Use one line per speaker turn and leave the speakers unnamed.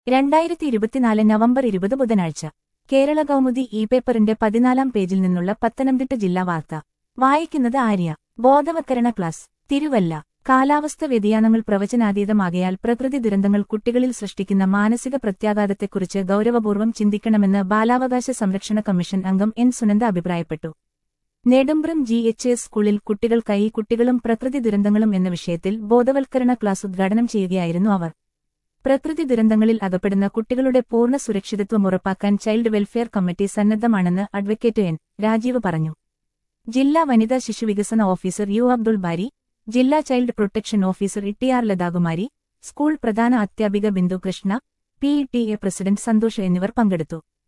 രണ്ടായിരത്തി ഇരുപത്തിനാല് നവംബർ ഇരുപത് ബുധനാഴ്ച കേരള കൗമുദി ഇ പേപ്പറിന്റെ പതിനാലാം പേജിൽ നിന്നുള്ള പത്തനംതിട്ട ജില്ലാ വാർത്ത വായിക്കുന്നത് ആര്യ ബോധവത്കരണ ക്ലാസ് തിരുവല്ല കാലാവസ്ഥ വ്യതിയാനങ്ങൾ പ്രവചനാതീതമാകയാൽ പ്രകൃതി ദുരന്തങ്ങൾ കുട്ടികളിൽ സൃഷ്ടിക്കുന്ന മാനസിക പ്രത്യാഘാതത്തെക്കുറിച്ച് ഗൌരവപൂർവ്വം ചിന്തിക്കണമെന്ന് ബാലാവകാശ സംരക്ഷണ കമ്മീഷൻ അംഗം എൻ സുനന്ദ അഭിപ്രായപ്പെട്ടു നെടുമ്പ്രം ജി എച്ച് എസ് സ്കൂളിൽ കുട്ടികൾക്കായി കുട്ടികളും പ്രകൃതി ദുരന്തങ്ങളും എന്ന വിഷയത്തിൽ ബോധവൽക്കരണ ക്ലാസ് ഉദ്ഘാടനം ചെയ്യുകയായിരുന്നു അവർ പ്രകൃതി ദുരന്തങ്ങളിൽ അകപ്പെടുന്ന കുട്ടികളുടെ പൂർണ്ണ സുരക്ഷിതത്വം ഉറപ്പാക്കാൻ ചൈൽഡ് വെൽഫെയർ കമ്മിറ്റി സന്നദ്ധമാണെന്ന് അഡ്വക്കേറ്റ് എൻ രാജീവ് പറഞ്ഞു ജില്ലാ വനിതാ ശിശുവികസന ഓഫീസർ യു അബ്ദുൾ ബാരി ജില്ലാ child protection officer Ittiyar Lathakumari school പ്രധാന അധ്യാപിക Bindu Krishna P T A president Santhosh എന്നിവർ പങ്കെടുത്തു